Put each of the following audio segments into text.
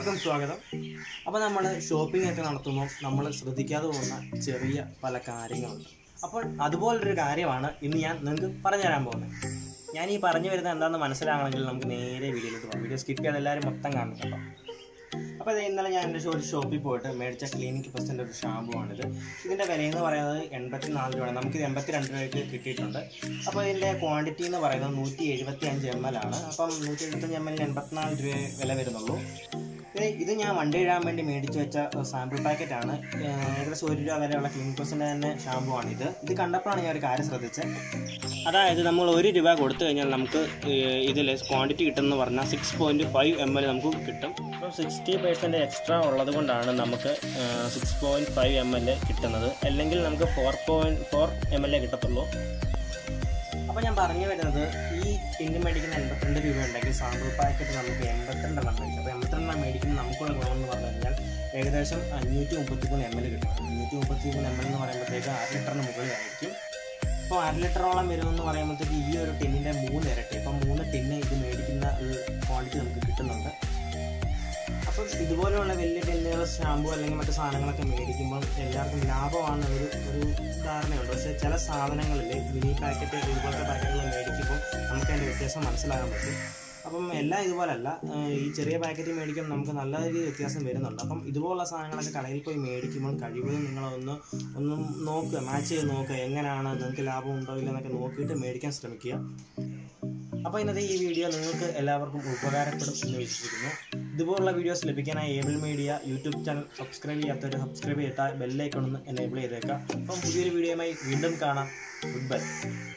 എല്ലാവർക്കും സ്വാഗതം അപ്പോൾ നമ്മൾ ഷോപ്പിംഗ് ഒക്കെ നടത്തുമ്പോൾ നമ്മൾ ശ്രദ്ധിക്കാതെ പോകുന്ന ചെറിയ പല കാര്യങ്ങളുണ്ട് അപ്പോൾ അതുപോലൊരു കാര്യമാണ് ഇന്ന് ഞാൻ നിങ്ങൾക്ക് പറഞ്ഞുതരാൻ പോകുന്നത് ഞാൻ ഈ പറഞ്ഞു വരുന്നത് എന്താണെന്ന് മനസ്സിലാകണമെങ്കിൽ നമുക്ക് നേരെ വീഡിയോയിലോട്ട് പോകാം വീഡിയോ സ്കിപ്പ് ചെയ്യാതെ എല്ലാവരും മൊത്തം കാണും കേട്ടോ അപ്പോൾ ഇത് ഇന്നലെ ഞാൻ എൻ്റെ ഒരു ഷോപ്പിൽ പോയിട്ട് മേടിച്ച ക്ലിനിക് പ്ലസിൻ്റെ ഒരു ഷാമ്പു ആണിത് ഇതിൻ്റെ വിലയെന്ന് പറയുന്നത് എൺപത്തി നാല് രൂപയാണ് നമുക്കിത് എൺപത്തി രണ്ട് രൂപയ്ക്ക് കിട്ടിയിട്ടുണ്ട് അപ്പോൾ ഇതിൻ്റെ ക്വാണ്ടിറ്റി എന്ന് പറയുന്നത് നൂറ്റി എഴുപത്തി അഞ്ച് എം എൽ ആണ് അപ്പം നൂറ്റി എഴുപത്തഞ്ച് എം എല്ലിന് എൺപത്തിനാല് രൂപ വില വരുന്നുള്ളൂ ഇത് ഇത് ഞാൻ വണ്ടി ഇടാൻ വേണ്ടി മേടിച്ച് വെച്ച സാമ്പിൾ പാക്കറ്റാണ് ഏകദേശം ഒരു രൂപ വിലയുള്ള ക്ലിനിക് പ്ലസിൻ്റെ തന്നെ ഷാമ്പു ആണ് ഇത് ഇത് കണ്ടപ്പോഴാണ് ഞാൻ ഒരു കാര്യം ശ്രദ്ധിച്ചത് അതായത് നമ്മൾ ഒരു രൂപ കൊടുത്തു കഴിഞ്ഞാൽ നമുക്ക് ഇതിൽ ക്വാണ്ടിറ്റി കിട്ടുമെന്ന് പറഞ്ഞാൽ six point five M L നമുക്ക് കിട്ടും അപ്പോൾ സിക്സ്റ്റി പെർസെൻറ്റ് എക്സ്ട്രാ ഉള്ളത് കൊണ്ടാണ് നമുക്ക് six point five M L കിട്ടുന്നത് അല്ലെങ്കിൽ നമുക്ക് four point four M L എ കിട്ടത്തുള്ളൂ അപ്പോൾ ഞാൻ പറഞ്ഞു വരുന്നത് ഈ ടിന്ന് മേടിക്കുന്ന എൺപത്തിരണ്ട് രൂപ ഉണ്ടെങ്കിൽ സാമ്പിൾ പാക്കറ്റ് നമുക്ക് എൺപത്തിരണ്ടെണ്ണം മേടിക്കും അപ്പോൾ എൺപത്തിരണ്ടെണ്ണം മേടിക്കുന്ന നമുക്കുള്ള ഗുണം എന്ന് പറഞ്ഞു കഴിഞ്ഞാൽ ഏകദേശം അഞ്ഞൂറ്റി മുപ്പത്തി മൂന്ന് എം എൽ കിട്ടും അഞ്ഞൂറ്റി മുപ്പത്തി മൂന്ന് എം എൽ എന്ന് പറയുമ്പോഴത്തേക്ക് അര ലിറ്ററിന് മുകളിലായിരിക്കും ഇപ്പോൾ അര ലിറ്ററോളം വരുമെന്ന് പറയുമ്പോഴത്തേക്ക് ഈ ഒരു ടിന്നിൻ്റെ മൂന്ന് ഇരട്ടി ഇപ്പം മൂന്ന് ടിന്ന് ഇത് മേടിക്കുന്ന ഒരു ക്വാണ്ടിറ്റി നമുക്ക് കിട്ടുന്നുണ്ട് അപ്പം ഇതുപോലെയുള്ള വലിയ ടെന്നുകൾ ഷാമ്പു അല്ലെങ്കിൽ മറ്റു സാധനങ്ങളൊക്കെ മേടിക്കുമ്പോൾ എല്ലാവർക്കും ലാഭമാണ് ഒരു ഒരു ധാരണയുണ്ട് പക്ഷേ ചില സാധനങ്ങളിൽ മിനി പാക്കറ്റ് ഇതുപോലത്തെ പാക്കറ്റുകൾ മേടിക്കുമ്പോൾ നമുക്ക് അതിൻ്റെ വ്യത്യാസം മനസ്സിലാകാൻ പറ്റും അപ്പം എല്ലാം ഇതുപോലല്ല ഏഹ് ഈ ചെറിയ പാക്കറ്റ് മേടിക്കുമ്പോൾ നമുക്ക് നല്ല രീതിയിൽ വ്യത്യാസം വരുന്നുണ്ട് അപ്പം ഇതുപോലുള്ള സാധനങ്ങളൊക്കെ കടയിൽ പോയി മേടിക്കുമ്പോൾ കഴിവതും നിങ്ങളൊന്ന് ഒന്ന് നോക്കുക മാച്ച് ചെയ്ത് നോക്കുക എങ്ങനെയാണ് നിങ്ങൾക്ക് ലാഭം ഉണ്ടോ ഇല്ല എന്നൊക്കെ നോക്കിയിട്ട് മേടിക്കാൻ ശ്രമിക്കുക അപ്പോൾ ഇന്നത്തെ ഈ വീഡിയോ നിങ്ങൾക്ക് എല്ലാവർക്കും ഉപകാരപ്പെടും എന്ന് വിശ്വസിക്കുന്നു ഇതുപോലുള്ള വീഡിയോസ് ലഭിക്കാനായി Able media YouTube channel subscribe ചെയ്യാത്തവർ സബ്സ്ക്രൈബ് ചെയ്താൽ ബെല്ലൈക്കൺ ഒന്ന് എനേബിൾ ചെയ്തേക്കാം അപ്പം പുതിയൊരു വീഡിയോയുമായി വീണ്ടും കാണാം ഗുഡ് ബൈ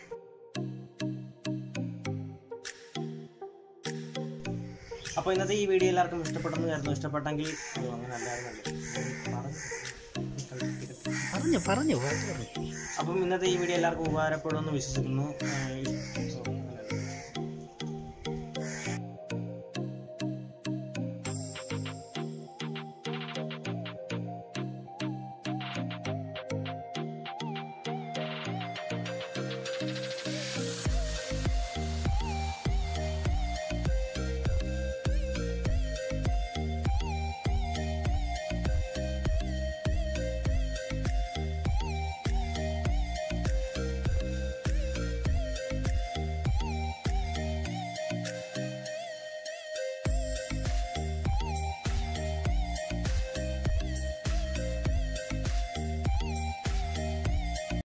അപ്പോൾ ഇന്നത്തെ ഈ വീഡിയോ എല്ലാവർക്കും ഇഷ്ടപ്പെട്ടെന്ന് കരുതുന്നു ഇഷ്ടപ്പെട്ടെങ്കിൽ അയ്യോ, അങ്ങനെ അല്ലായിരുന്നല്ലോ പറഞ്ഞു പറഞ്ഞു പറഞ്ഞു പറഞ്ഞു അപ്പം ഇന്നത്തെ ഈ വീഡിയോ എല്ലാവർക്കും ഉപകാരപ്പെടുമെന്ന് വിശ്വസിക്കുന്നു ഏഹ്